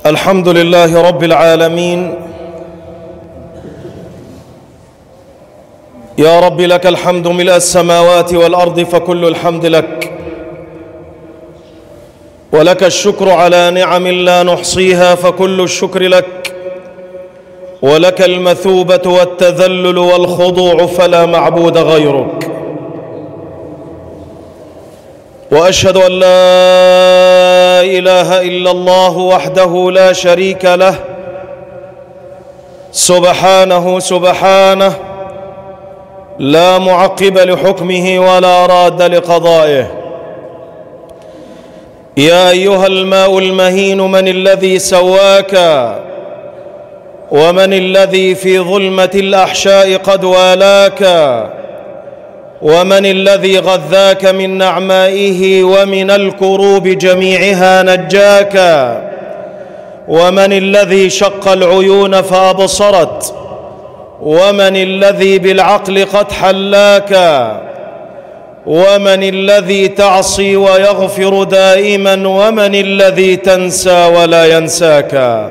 الحمد لله رب العالمين يا رب لك الحمد ملء السماوات والارض فكل الحمد لك ولك الشكر على نعم لا نحصيها فكل الشكر لك ولك المثوبه والتذلل والخضوع فلا معبود غيرك واشهد ان لا اله الا الله وحده لا شريك له سبحانه سبحانه لا معقب لحكمه ولا راد لقضائه يا ايها الماء المهين من الذي سواك ومن الذي في ظلمه الاحشاء قد والاك ومن الذي غذاك من نعمائه ومن الكروب جميعها نجاك ومن الذي شق العيون فابصرت ومن الذي بالعقل قد حلاك ومن الذي تعصي ويغفر دائما ومن الذي تنسى ولا ينساك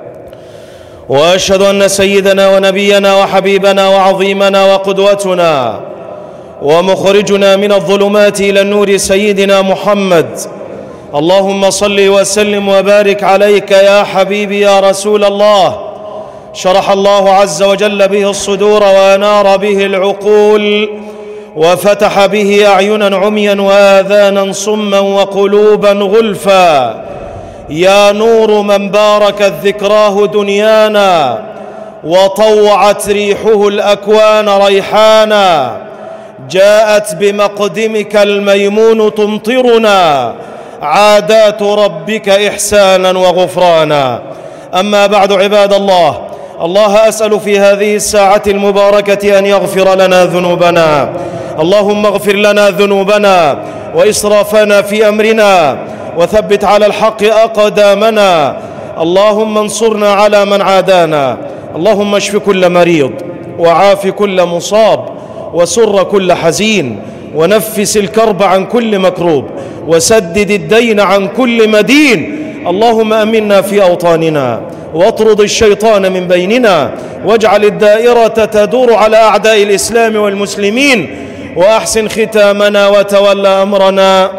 واشهد ان سيدنا ونبينا وحبيبنا وعظيمنا وقدوتنا ومخرجنا من الظلمات الى النور سيدنا محمد اللهم صل وسلم وبارك عليك يا حبيبي يا رسول الله شرح الله عز وجل به الصدور وانار به العقول وفتح به اعينا عميا واذانا صما وقلوبا غلفا يا نور من باركت ذكراه دنيانا وطوعت ريحه الاكوان ريحانا جاءت بمقدمك الميمون تمطرنا عادات ربك احسانا وغفرانا اما بعد عباد الله الله اسال في هذه الساعه المباركه ان يغفر لنا ذنوبنا اللهم اغفر لنا ذنوبنا واسرافنا في امرنا وثبت على الحق اقدامنا اللهم انصرنا على من عادانا اللهم اشف كل مريض وعاف كل مصاب وسر كل حزين ونفس الكرب عن كل مكروب وسدد الدين عن كل مدين اللهم امنا في اوطاننا واطرد الشيطان من بيننا واجعل الدائره تدور على اعداء الاسلام والمسلمين واحسن ختامنا وتول امرنا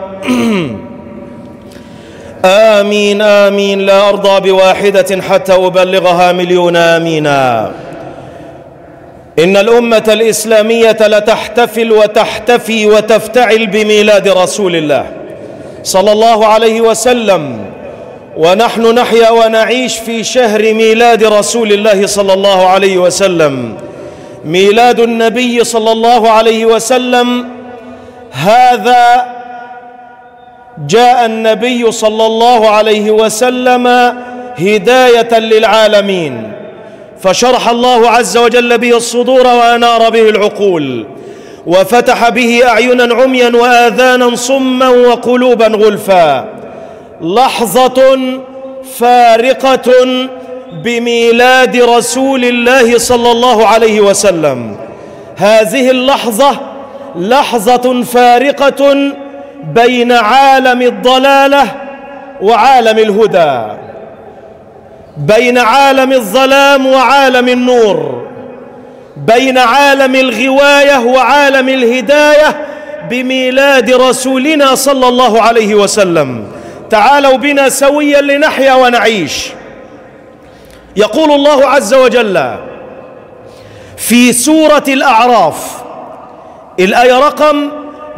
امين امين لا ارضى بواحده حتى ابلغها مليون امينا ان الامه الاسلاميه لتحتفل وتحتفي وتفتعل بميلاد رسول الله صلى الله عليه وسلم ونحن نحيا ونعيش في شهر ميلاد رسول الله صلى الله عليه وسلم ميلاد النبي صلى الله عليه وسلم هذا جاء النبي صلى الله عليه وسلم هدايه للعالمين فشرح الله عز وجل به الصدور وانار به العقول وفتح به اعينا عميا واذانا صما وقلوبا غلفا لحظه فارقه بميلاد رسول الله صلى الله عليه وسلم هذه اللحظه لحظه فارقه بين عالم الضلاله وعالم الهدى بين عالم الظلام وعالم النور بين عالم الغوايه وعالم الهدايه بميلاد رسولنا صلى الله عليه وسلم تعالوا بنا سويا لنحيا ونعيش يقول الله عز وجل في سوره الاعراف الايه رقم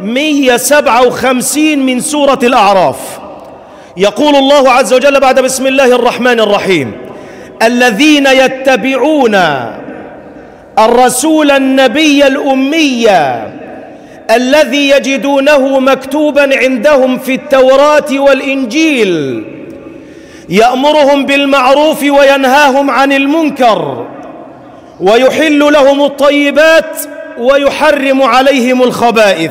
157 من سوره الاعراف يقول الله عز وجل بعد بسم الله الرحمن الرحيم الذين يتبعون الرسول النبي الامي الذي يجدونه مكتوبا عندهم في التوراه والانجيل يامرهم بالمعروف وينهاهم عن المنكر ويحل لهم الطيبات ويحرم عليهم الخبائث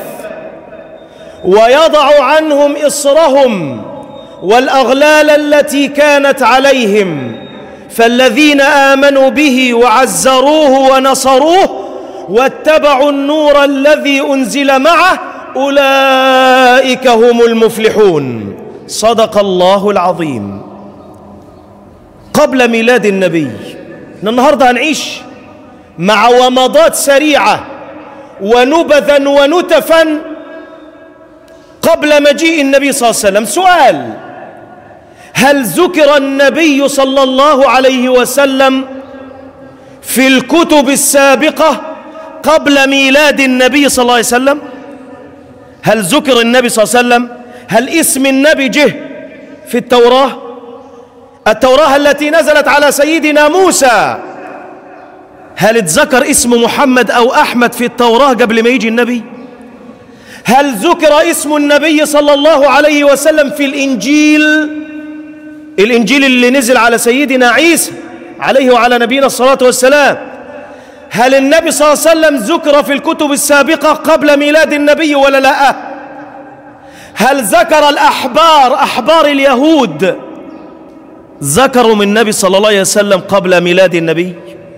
ويضع عنهم اصرهم والاغلال التي كانت عليهم فالذين امنوا به وعزروه ونصروه واتبعوا النور الذي انزل معه اولئك هم المفلحون صدق الله العظيم قبل ميلاد النبي النهاردة هنعيش مع ومضات سريعة ونبذا ونتفا قبل مجيء النبي صلى الله عليه وسلم سؤال هل ذكر النبي صلى الله عليه وسلم في الكتب السابقة قبل ميلاد النبي صلى الله عليه وسلم هل ذكر النبي صلى الله عليه وسلم هل اسم النبي جه في التوراة التوراة التي نزلت على سيدنا موسى هل اتذكر اسم محمد أو أحمد في التوراة قبل ما يجي النبي هل ذكر اسم النبي صلى الله عليه وسلم في الإنجيل الإنجيل اللي نزل على سيدنا عيسى عليه وعلى نبينا الصلاة والسلام هل النبي صلى الله عليه وسلم ذكر في الكتب السابقة قبل ميلاد النبي ولا لا هل ذكر الأحبار أحبار اليهود ذكروا من النبي صلى الله عليه وسلم قبل ميلاد النبي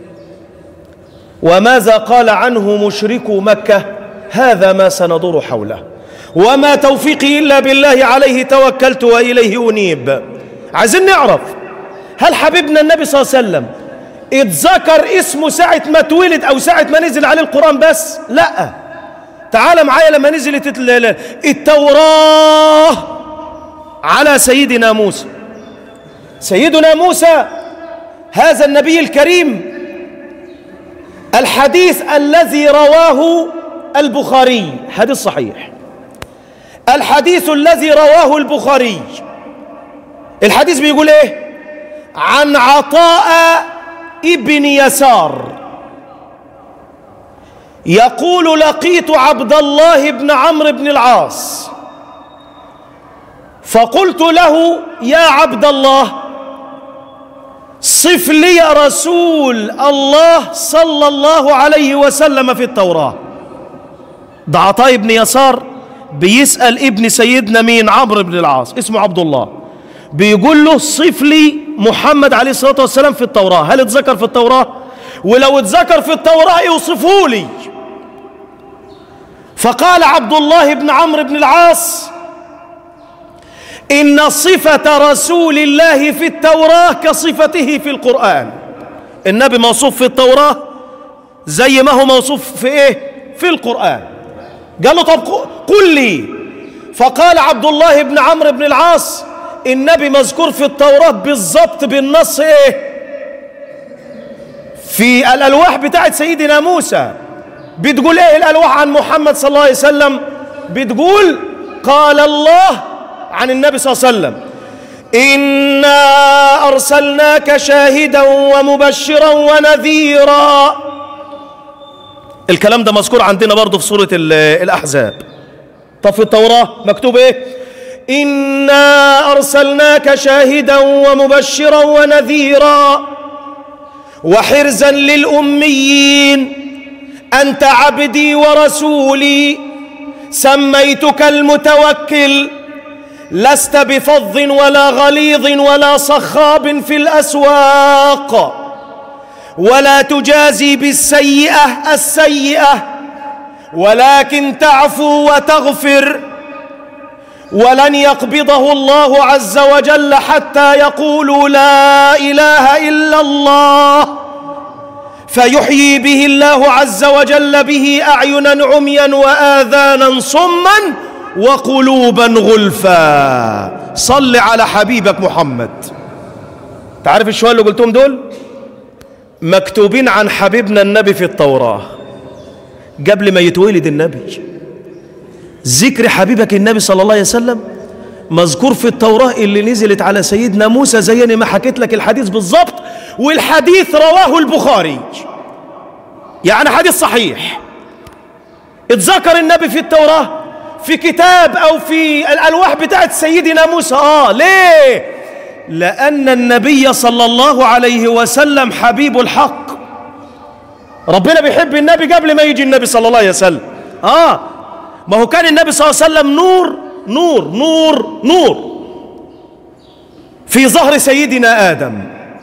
وماذا قال عنه مشركو مكة هذا ما سندور حوله وما توفيقي إلا بالله عليه توكلت وإليه أنيب عايزين نعرف هل حبيبنا النبي صلى الله عليه وسلم اتذكر اسمه ساعة ما اتولد أو ساعة ما نزل عليه القرآن بس لا تعال معايا لما نزلت التوراة على سيدنا موسى سيدنا موسى هذا النبي الكريم الحديث الذي رواه البخاري حديث صحيح الحديث الذي رواه البخاري الحديث بيقول ايه عن عطاء ابن يسار يقول لقيت عبد الله بن عمرو بن العاص فقلت له يا عبد الله صف لي رسول الله صلى الله عليه وسلم في التوراة ده عطاء بن يسار بيسأل ابن سيدنا مين عمرو بن العاص اسمه عبد الله بيقول له صف لي محمد عليه الصلاة والسلام في التوراة هل اتذكر في التوراة ولو اتذكر في التوراة يوصفه لي فقال عبد الله بن عمرو بن العاص إن صفة رسول الله في التوراة كصفته في القرآن النبي موصوف في التوراة زي ما هو موصوف في إيه في القرآن قال له طب قل لي فقال عبد الله بن عمرو بن العاص النبي مذكور في التوراة بالضبط بالنص إيه في الألواح بتاعت سيدنا موسى بتقول إيه الألواح عن محمد صلى الله عليه وسلم بتقول قال الله عن النبي صلى الله عليه وسلم إنا أرسلناك شاهدا ومبشرا ونذيرا الكلام ده مذكور عندنا برضه في سورة الأحزاب طب في التوراة مكتوب إيه إنا أرسلناك شاهدا ومبشرا ونذيرا وحرزا للأميين أنت عبدي ورسولي سميتك المتوكل لست بفظ ولا غليظ ولا صخاب في الأسواق ولا تجازي بالسيئة السيئة ولكن تعفو وتغفر ولن يقبضه الله عز وجل حتى يقولوا لا إله إلا الله فيحيي به الله عز وجل به أعينا عميا وآذانا صما وقلوبا غلفا صل على حبيبك محمد تعرف الشوال اللي قلتهم دول مكتوبين عن حبيبنا النبي في التوراة قبل ما يتولد النبي ذكر حبيبك النبي صلى الله عليه وسلم مذكور في التوراة اللي نزلت على سيدنا موسى زي ما حكيت لك الحديث بالضبط والحديث رواه البخاري يعني حديث صحيح اتذكر النبي في التوراة في كتاب أو في الألواح بتاعت سيدنا موسى آه ليه لأن النبي صلى الله عليه وسلم حبيب الحق ربنا بيحب النبي قبل ما يجي النبي صلى الله عليه وسلم آه ما هو كان النبي صلى الله عليه وسلم نور نور نور نور في ظهر سيدنا آدم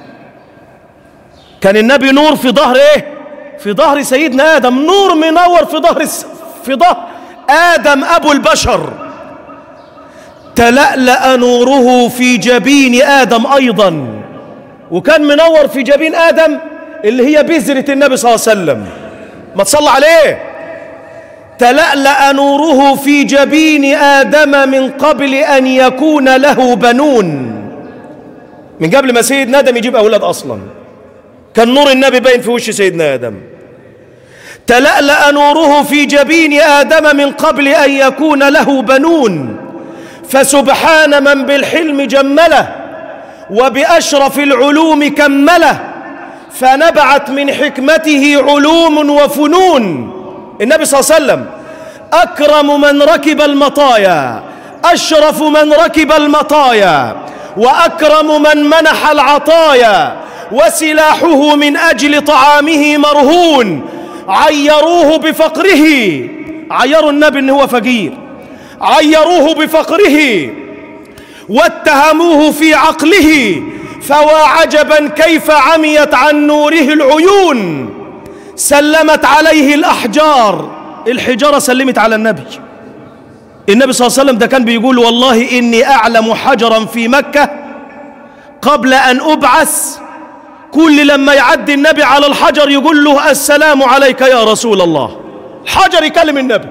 كان النبي نور في ظهر ايه في ظهر سيدنا آدم نور منور في ظهر في ظهر آدم أبو البشر تلألأ نوره في جبين آدم أيضا وكان منور في جبين آدم اللي هي بذرة النبي صلى الله عليه وسلم ما تصلى عليه تلألأ نوره في جبين آدم من قبل أن يكون له بنون من قبل ما سيدنا آدم يجيب أولاد أصلا كان نور النبي باين في وش سيدنا آدم تلألأ نوره في جبين آدم من قبل أن يكون له بنون فسبحان من بالحلم جمله وبأشرف العلوم كمله فنبعت من حكمته علوم وفنون النبي صلى الله عليه وسلم أكرم من ركب المطايا أشرف من ركب المطايا وأكرم من منح العطايا وسلاحه من أجل طعامه مرهون عيروه بفقره عيروا النبي إن هو فقير عيروه بفقره واتهموه في عقله فوا عجبا كيف عميت عن نوره العيون سلمت عليه الأحجار الحجارة سلمت على النبي النبي صلى الله عليه وسلم ده كان بيقول والله إني أعلم حجرا في مكة قبل أن أبعث كل لما يعدي النبي على الحجر يقول له السلام عليك يا رسول الله الحجر يكلم النبي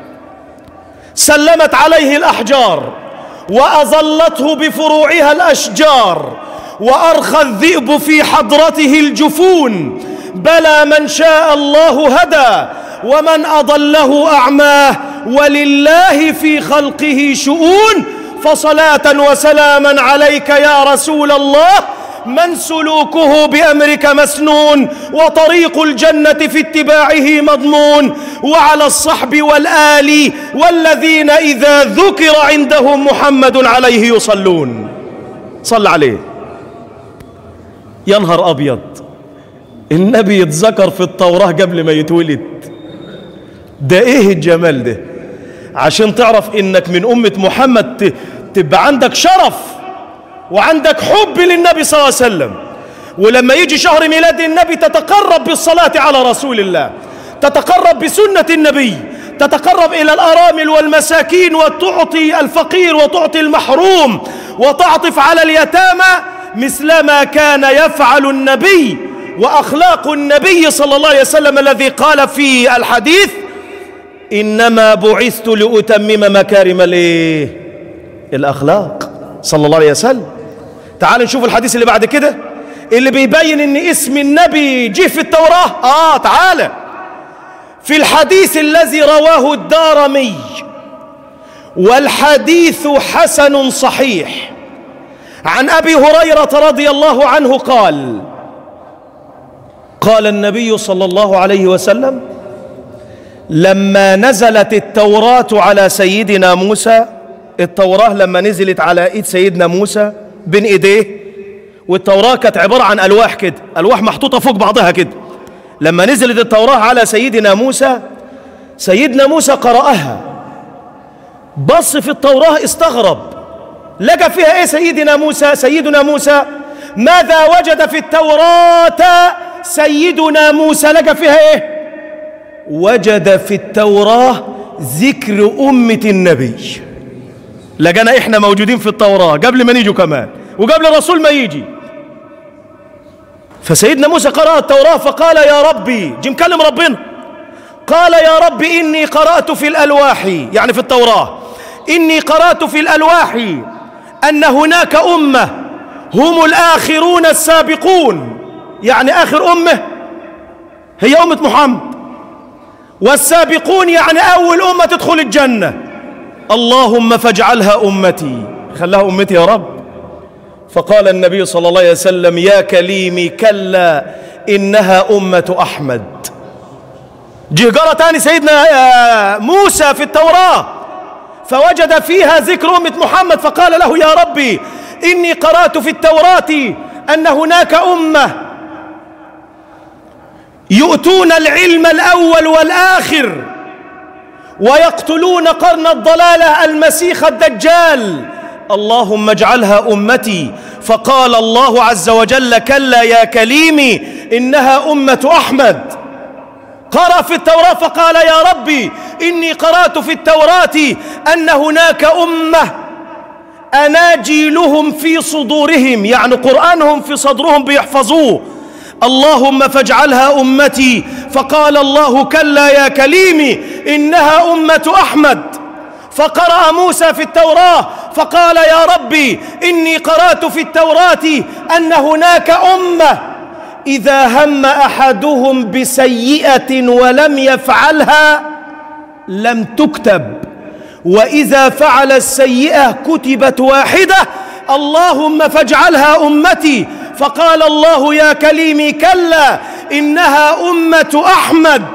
سلمت عليه الأحجار وأظلته بفروعها الأشجار وأرخى الذئب في حضرته الجفون بلى من شاء الله هدى ومن أضله أعماه ولله في خلقه شؤون فصلاة وسلاما عليك يا رسول الله من سلوكه بأمرك مسنون وطريق الجنة في اتباعه مضمون وعلى الصحب والآل والذين إذا ذكر عندهم محمد عليه يصلون صل عليه يا نهار أبيض النبي يتذكر في التوراة قبل ما يتولد ده ايه الجمال ده عشان تعرف انك من أمة محمد تبقى عندك شرف وعندك حب للنبي صلى الله عليه وسلم ولما يجي شهر ميلاد النبي تتقرب بالصلاة على رسول الله تتقرب بسنة النبي تتقرب إلى الأرامل والمساكين وتعطي الفقير وتعطي المحروم وتعطف على اليتامى مثلما كان يفعل النبي وأخلاق النبي صلى الله عليه وسلم الذي قال في الحديث إنما بعثت لأتمم مكارم الإيه الأخلاق صلى الله عليه وسلم تعال نشوف الحديث اللي بعد كده اللي بيبين ان اسم النبي جه في التوراة اه تعالى في الحديث الذي رواه الدارمي والحديث حسن صحيح عن ابي هريره رضي الله عنه قال قال النبي صلى الله عليه وسلم لما نزلت التوراه على سيدنا موسى التوراه لما نزلت على ايد سيدنا موسى بين ايديه والتوراه كانت عباره عن الواح كده الواح محطوطه فوق بعضها كده لما نزلت التوراه على سيدنا موسى سيدنا موسى قراها بص في التوراه استغرب لقى فيها ايه سيدنا موسى سيدنا موسى ماذا وجد في التوراه سيدنا موسى لقى فيها ايه وجد في التوراه ذكر امه النبي لقينا احنا موجودين في التوراه قبل ما نيجوا كمان وقبل الرسول ما يجي فسيدنا موسى قرأ التوراة فقال يا ربي جي مكلم ربنا قال يا رب إني قرأت في الألواح يعني في التوراة إني قرأت في الألواح أن هناك أمة هم الآخرون السابقون يعني آخر أمة هي أمة محمد والسابقون يعني أول أمة تدخل الجنة اللهم فاجعلها أمتي خلها أمتي يا رب فقال النبي صلى الله عليه وسلم يا كليمي كلا إنها أمة أحمد جه قرأ تاني سيدنا موسى في التوراة فوجد فيها ذكر أمة محمد فقال له يا ربي إني قرأت في التوراة أن هناك أمة يؤتون العلم الأول والآخر ويقتلون قرن الضلالة المسيخ الدجال اللهم اجعلها أمتي فقال الله عز وجل كلا يا كليمي إنها أمة أحمد قرأ في التوراة فقال يا ربي إني قرأت في التوراة أن هناك أمة أناجيلهم في صدورهم يعني قرآنهم في صدرهم بيحفظوه اللهم فاجعلها أمتي فقال الله كلا يا كليمي إنها أمة أحمد فقرأ موسى في التوراة فقال يا ربي إني قرأت في التوراة أن هناك أمة إذا هم أحدهم بسيئة ولم يفعلها لم تكتب وإذا فعل السيئة كتبت واحدة اللهم فاجعلها أمتي فقال الله يا كليمي كلا إنها أمة أحمد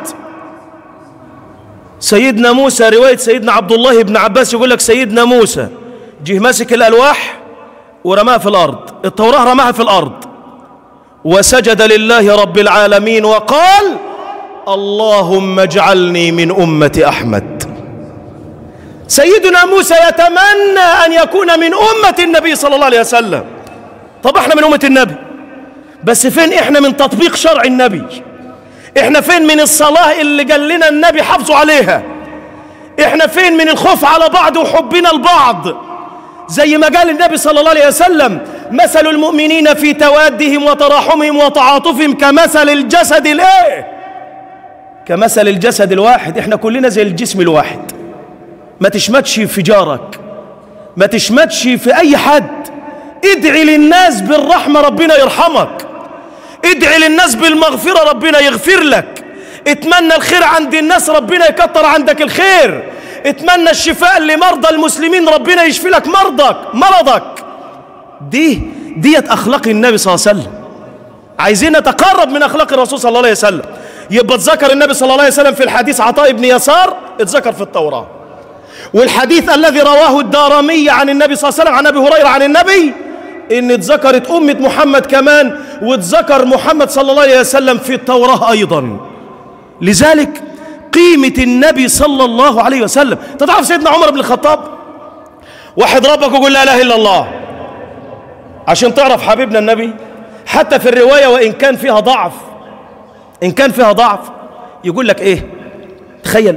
سيدنا موسى رواية سيدنا عبد الله بن عباس يقول لك سيدنا موسى جه ماسك الألواح ورماها في الأرض التوراة رماها في الأرض وسجد لله رب العالمين وقال اللهم اجعلني من أمة أحمد سيدنا موسى يتمنى أن يكون من أمة النبي صلى الله عليه وسلم طب احنا من أمة النبي بس فين احنا من تطبيق شرع النبي احنا فين من الصلاة اللي قال لنا النبي حافظوا عليها احنا فين من الخوف على بعض وحبنا البعض زي ما قال النبي صلى الله عليه وسلم مثل المؤمنين في توادهم وتراحمهم وتعاطفهم كمثل الجسد الايه كمثل الجسد الواحد احنا كلنا زي الجسم الواحد ما تشمتش في جارك ما تشمتش في اي حد ادعي للناس بالرحمة ربنا يرحمك ادعي للناس بالمغفرة ربنا يغفر لك اتمنى الخير عند الناس ربنا يكتر عندك الخير اتمنى الشفاء لمرضى المسلمين ربنا يشفي لك مرضك مرضك دي ديت اخلاق النبي صلى الله عليه وسلم عايزين نتقرب من اخلاق الرسول صلى الله عليه وسلم يبقى اتذكر النبي صلى الله عليه وسلم في الحديث عطاء بن يسار اتذكر في التوراة والحديث الذي رواه الدارمي عن النبي صلى الله عليه وسلم عن ابي هريره عن النبي ان اتذكرت امه محمد كمان واتذكر محمد صلى الله عليه وسلم في التوراه ايضا لذلك قيمه النبي صلى الله عليه وسلم تعرف سيدنا عمر بن الخطاب وحد ربك وقول لا اله الا الله عشان تعرف حبيبنا النبي حتى في الروايه وان كان فيها ضعف ان كان فيها ضعف يقول لك ايه تخيل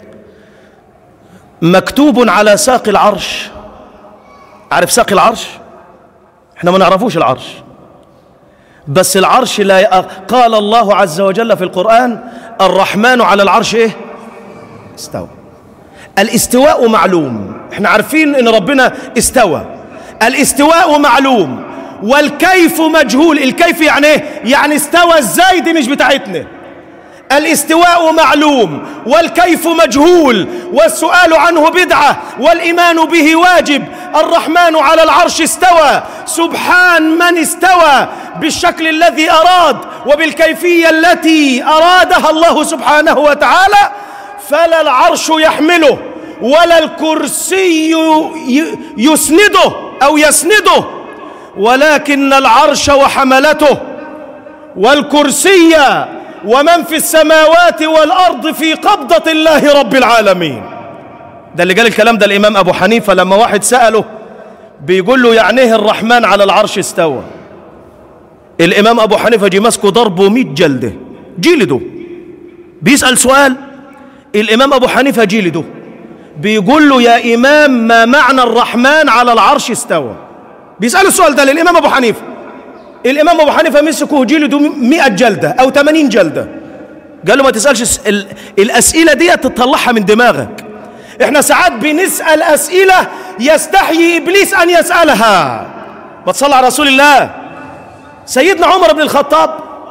مكتوب على ساق العرش عارف ساق العرش احنا ما نعرفوش العرش بس العرش لا ي... قال الله عز وجل في القرآن الرحمن على العرش ايه استوى الاستواء معلوم احنا عارفين ان ربنا استوى الاستواء معلوم والكيف مجهول الكيف يعني ايه يعني استوى ازاي دي مش بتاعتنا الاستواء معلوم والكيف مجهول والسؤال عنه بدعة والإيمان به واجب الرحمن على العرش استوى سبحان من استوى بالشكل الذي أراد وبالكيفية التي أرادها الله سبحانه وتعالى فلا العرش يحمله ولا الكرسي يسنده أو يسنده ولكن العرش وحملته والكرسي ومن في السماوات والأرض في قبضة الله رب العالمين ده اللي قال الكلام ده الإمام أبو حنيفة لما واحد سأله بيقول له يعنيه الرحمن على العرش استوى الإمام أبو حنيفة جي ماسكه ضربه 100 جلدة جلده بيسأل سؤال الإمام أبو حنيفة جلده بيقول له يا إمام ما معنى الرحمن على العرش استوى بيسأل السؤال ده للإمام أبو حنيفة الإمام أبو حنيفة مسكه جلده 100 جلدة أو 80 جلدة قال له ما تسألش الأسئلة دي تطلعها من دماغك احنا ساعات بنسأل أسئلة يستحيي إبليس أن يسألها بتصلى على رسول الله سيدنا عمر بن الخطاب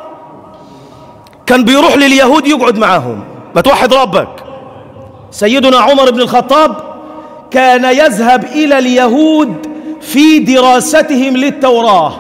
كان بيروح لليهود يقعد معاهم ما توحد ربك سيدنا عمر بن الخطاب كان يذهب إلى اليهود في دراستهم للتوراه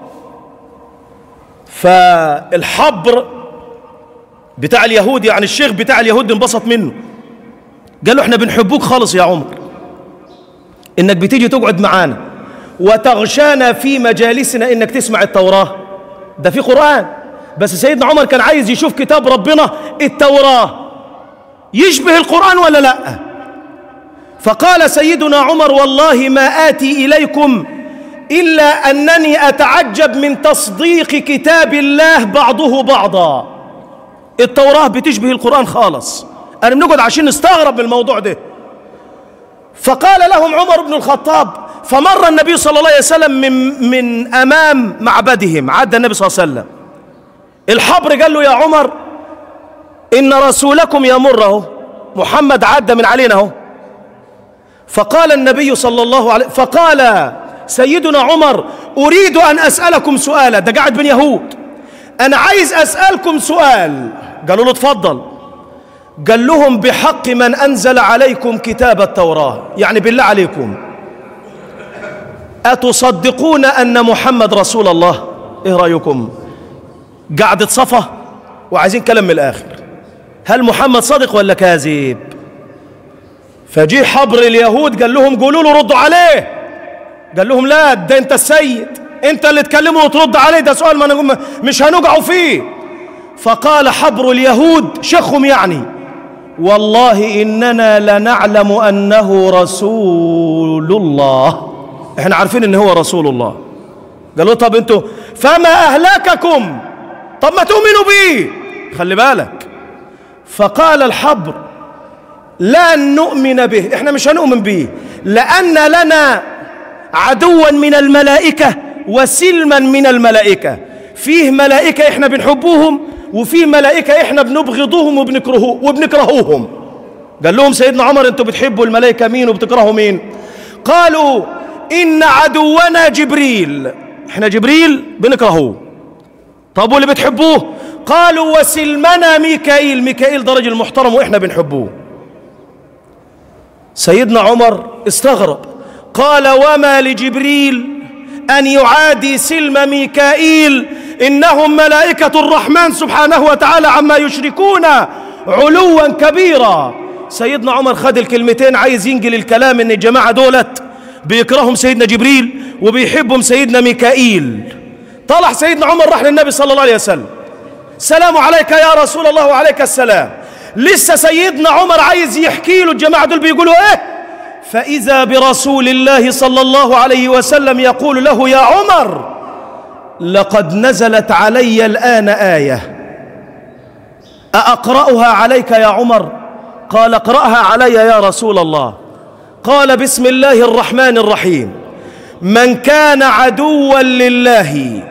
فالحبر بتاع اليهود يعني الشيخ بتاع اليهود انبسط منه قال له احنا بنحبوك خالص يا عمر انك بتيجي تقعد معانا وتغشانا في مجالسنا انك تسمع التوراة ده في قرآن بس سيدنا عمر كان عايز يشوف كتاب ربنا التوراة يشبه القرآن ولا لا فقال سيدنا عمر والله ما آتي إليكم إلا أنني أتعجب من تصديق كتاب الله بعضه بعضا التوراة بتشبه القرآن خالص أنا بنقعد عشان نستغرب من الموضوع ده فقال لهم عمر بن الخطاب فمر النبي صلى الله عليه وسلم من, من أمام معبدهم عدى النبي صلى الله عليه وسلم الحبر قال له يا عمر إن رسولكم يمره محمد عدى من علينا اهو فقال النبي صلى الله عليه فقال سيدنا عمر أريد أن أسألكم سؤالا ده قاعد بين يهود أنا عايز أسألكم سؤال قالوا له اتفضل قال لهم بحق من أنزل عليكم كتاب التوراة يعني بالله عليكم أتصدقون أن محمد رسول الله إيه رأيكم قعدة صفا وعايزين كلام من الآخر هل محمد صادق ولا كاذب فجي حبر اليهود قال لهم قولوا له ردوا عليه قال لهم لا ده انت السيد انت اللي تكلمه وترد عليه ده سؤال ما مش هنقعوا فيه فقال حبر اليهود شيخهم يعني والله اننا لنعلم انه رسول الله احنا عارفين ان هو رسول الله قالوا طب انتوا فما اهلككم طب ما تؤمنوا بيه خلي بالك فقال الحبر لا نؤمن به احنا مش هنؤمن به لان لنا عدوا من الملائكه وسلما من الملائكه فيه ملائكه احنا بنحبوهم وفيه ملائكه احنا بنبغضوهم وبنكرهه وبنكرهوهم قال لهم سيدنا عمر انتوا بتحبوا الملائكه مين وبتكرهوا مين قالوا ان عدونا جبريل احنا جبريل بنكرهوه طب واللي بتحبوه قالوا وسلمنا ميكائيل ميكائيل ده راجل محترم واحنا بنحبوه سيدنا عمر استغرب قال وما لجبريل ان يعادي سلم ميكائيل انهم ملائكه الرحمن سبحانه وتعالى عما يشركون علوا كبيرا سيدنا عمر خد الكلمتين عايز ينقل الكلام ان الجماعه دولت بيكرههم سيدنا جبريل وبيحبهم سيدنا ميكائيل طلع سيدنا عمر راح للنبي صلى الله عليه وسلم السلام عليك يا رسول الله وعليك السلام لسه سيدنا عمر عايز يحكي له الجماعة دول بيقولوا ايه فإذا برسول الله صلى الله عليه وسلم يقول له يا عمر لقد نزلت علي الآن آية أأقرأها عليك يا عمر قال اقرأها علي يا رسول الله قال بسم الله الرحمن الرحيم من كان عدوا لله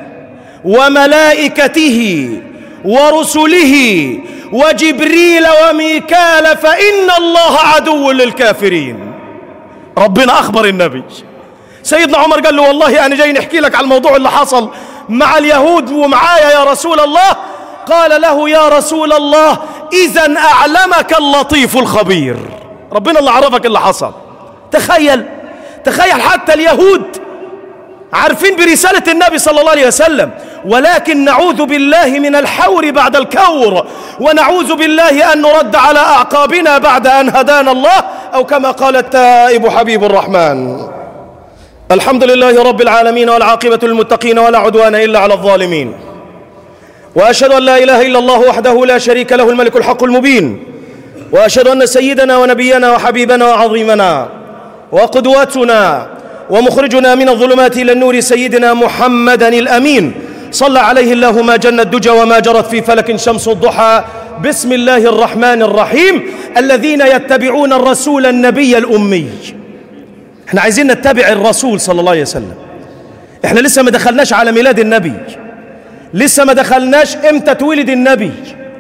وملائكته ورسله وجبريل وميكال فإن الله عدو للكافرين ربنا أخبر النبي سيدنا عمر قال له والله أنا جاي نحكي لك على الموضوع اللي حصل مع اليهود ومعايا يا رسول الله قال له يا رسول الله إذا أعلمك اللطيف الخبير ربنا اللي عرفك اللي حصل تخيل تخيل حتى اليهود عارفين برسالة النبي صلى الله عليه وسلم ولكن نعوذ بالله من الحور بعد الكور ونعوذ بالله أن نرد على أعقابنا بعد أن هدانا الله أو كما قال التائب حبيب الرحمن الحمد لله رب العالمين والعاقبة للمتقين ولا عدوان إلا على الظالمين وأشهد أن لا إله إلا الله وحده لا شريك له الملك الحق المبين وأشهد أن سيدنا ونبينا وحبيبنا وعظيمنا وقدوتنا ومخرجنا من الظلمات إلى النور سيدنا محمدا الأمين صلى عليه الله ما جن الدجى وما جرت في فلك شمس الضحى بسم الله الرحمن الرحيم الذين يتبعون الرسول النبي الأمي احنا عايزين نتبع الرسول صلى الله عليه وسلم احنا لسه ما دخلناش على ميلاد النبي لسه ما دخلناش امتى تولد النبي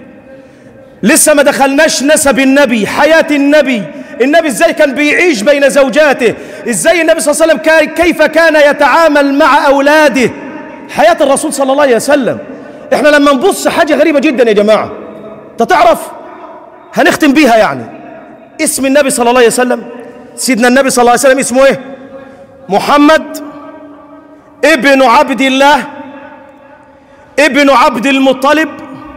لسه ما دخلناش نسب النبي حياة النبي النبي ازاي كان بيعيش بين زوجاته ازاي النبي صلى الله عليه وسلم كيف كان يتعامل مع اولاده حياة الرسول صلى الله عليه وسلم احنا لما نبص حاجة غريبة جدا يا جماعة انت تعرف هنختم بيها يعني اسم النبي صلى الله عليه وسلم سيدنا النبي صلى الله عليه وسلم اسمه ايه محمد ابن عبد الله ابن عبد المطلب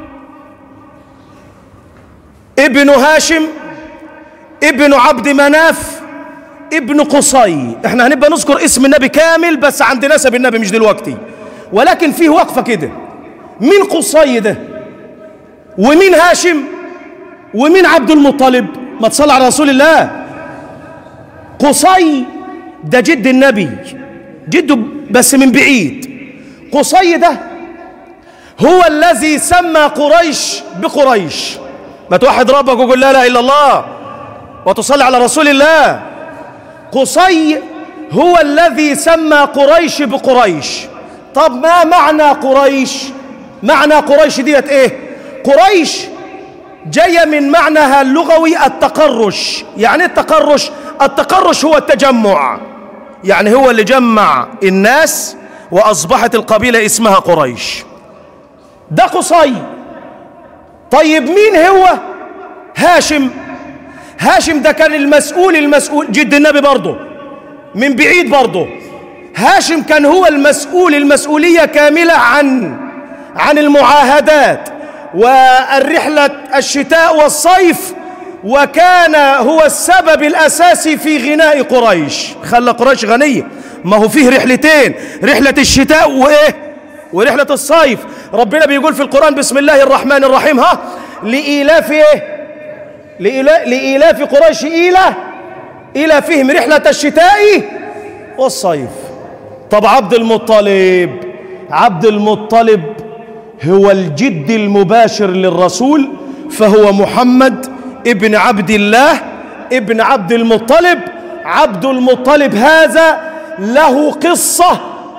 ابن هاشم ابن عبد مناف ابن قصي احنا هنبقى نذكر اسم النبي كامل بس عند نسب النبي مش دلوقتي ولكن فيه وقفة كده مين قصي ده ومين هاشم ومين عبد المطلب ما تصلى على رسول الله قصي ده جد النبي جده بس من بعيد قصي ده هو الذي سمى قريش بقريش ما توحد ربك وقول لا اله الا الله وتصلي على رسول الله قصي هو الذي سمى قريش بقريش طب ما معنى قريش معنى قريش ديت ايه قريش جاية من معناها اللغوي التقرش يعني التقرش التقرش هو التجمع يعني هو اللي جمع الناس وأصبحت القبيلة اسمها قريش ده قصي طيب مين هو هاشم هاشم ده كان المسؤول المسؤول جد النبي برضه من بعيد برضه هاشم كان هو المسؤول المسؤولية كاملة عن عن المعاهدات والرحلة الشتاء والصيف وكان هو السبب الأساسي في غناء قريش خلى قريش غنية ما هو فيه رحلتين رحلة الشتاء وإيه ورحلة الصيف ربنا بيقول في القرآن بسم الله الرحمن الرحيم ها لإيلاف إيه لإيلا- لإيلاف قريش إيلة إيلافهم رحلة الشتاء والصيف طب عبد المطلب عبد المطلب هو الجد المباشر للرسول فهو محمد ابن عبد الله ابن عبد المطلب عبد المطلب هذا له قصة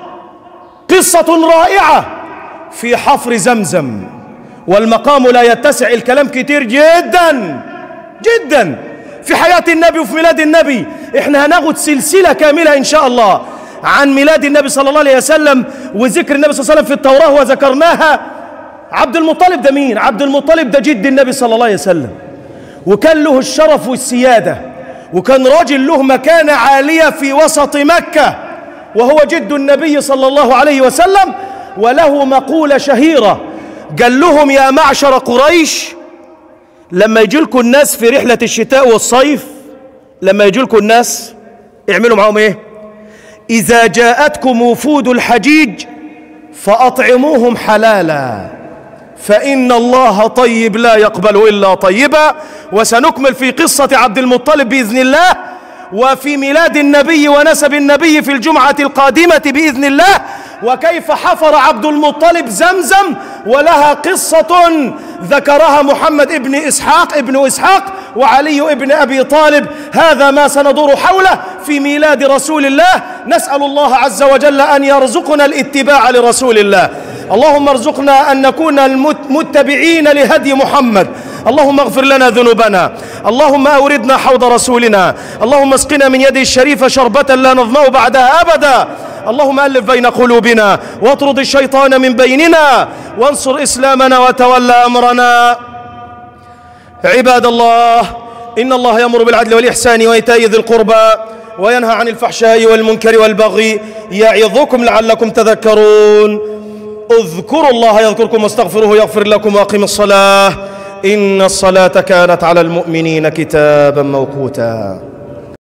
قصة رائعة في حفر زمزم والمقام لا يتسع الكلام كتير جدا جدا في حياة النبي وفي ميلاد النبي احنا هناخد سلسلة كاملة ان شاء الله عن ميلاد النبي صلى الله عليه وسلم وذكر النبي صلى الله عليه وسلم في التوراة وذكرناها عبد المطلب ده مين عبد المطلب ده جد النبي صلى الله عليه وسلم وكان له الشرف والسيادة وكان راجل له مكانة عالية في وسط مكة وهو جد النبي صلى الله عليه وسلم وله مقولة شهيرة قال لهم يا معشر قريش لما يجي لكم الناس في رحلة الشتاء والصيف لما يجي لكم الناس اعملوا معهم ايه إذا جاءتكم وفود الحجيج فأطعموهم حلالا فإن الله طيب لا يقبل إلا طيبا وسنكمل في قصة عبد المطلب بإذن الله وفي ميلاد النبي ونسب النبي في الجمعة القادمة بإذن الله وكيف حفر عبد المطلب زمزم ولها قصة ذكرها محمد ابن إسحاق ابن إسحاق وعلي ابن أبي طالب هذا ما سندور حوله في ميلاد رسول الله نسأل الله عز وجل أن يرزقنا الاتباع لرسول الله اللهم ارزقنا أن نكون المتبعين لهدي محمد اللهم اغفر لنا ذنوبنا اللهم أوردنا حوض رسولنا اللهم اسقنا من يده الشريفة شربة لا نظمأ بعدها أبدا اللهم ألف بين قلوبنا واطرد الشيطان من بيننا وانصر إسلامنا وتولى أمرنا عباد الله إن الله يأمر بالعدل والإحسان وإيتاء ذي القربى وينهى عن الفحشاء والمنكر والبغي يعظكم لعلكم تذكرون اذكروا الله يذكركم واستغفروه يغفر لكم واقم الصلاة إن الصلاة كانت على المؤمنين كتابا موقوتا